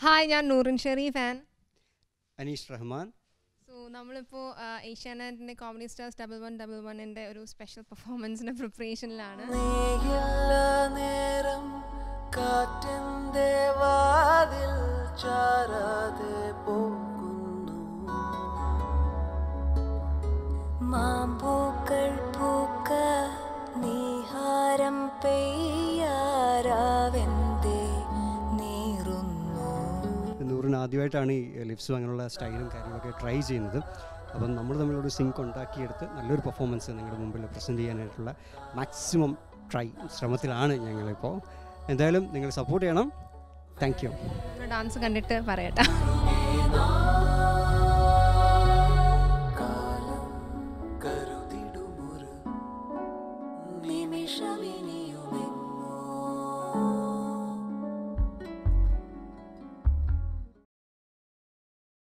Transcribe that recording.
hi ഞാൻ Noorin Shereef and Aneesh Rahman so നമ്മളിപ്പോൾ ഏഷ്യാനെറ്റിൻ്റെ comedy stars double one double വണ്ണിൻ്റെ ഒരു സ്പെഷ്യൽ പെർഫോമൻസിൻ്റെ പ്രിപ്പറേഷനിലാണ് നീയില്ല നേരം കാറ്റിന്റെ വാതിൽ ചാരാതെ പോകുന്നു മാമ്പൂക്കൾ പൂക്ക നീഹാരം പെയ്യാരാവെന്തേ നീറുന്നു നൂറിന് ആദ്യമായിട്ടാണ് ഈ ലിപ്സും അങ്ങനെയുള്ള സ്റ്റൈലും കാര്യങ്ങളൊക്കെ ട്രൈ ചെയ്യുന്നത് അപ്പം നമ്മൾ തമ്മിലൊരു സിങ്ക് ഉണ്ടാക്കിയെടുത്ത് നല്ലൊരു പെർഫോമൻസ് നിങ്ങളുടെ മുമ്പിൽ പ്രസൻറ്റ് ചെയ്യാനായിട്ടുള്ള മാക്സിമം ട്രൈ ശ്രമത്തിലാണ് ഞങ്ങളിപ്പോൾ എന്തായാലും നിങ്ങൾ സപ്പോർട്ട് ചെയ്യണം താങ്ക് യു ഡാൻസ് കണ്ടിട്ട് പറയട്ടെ നീ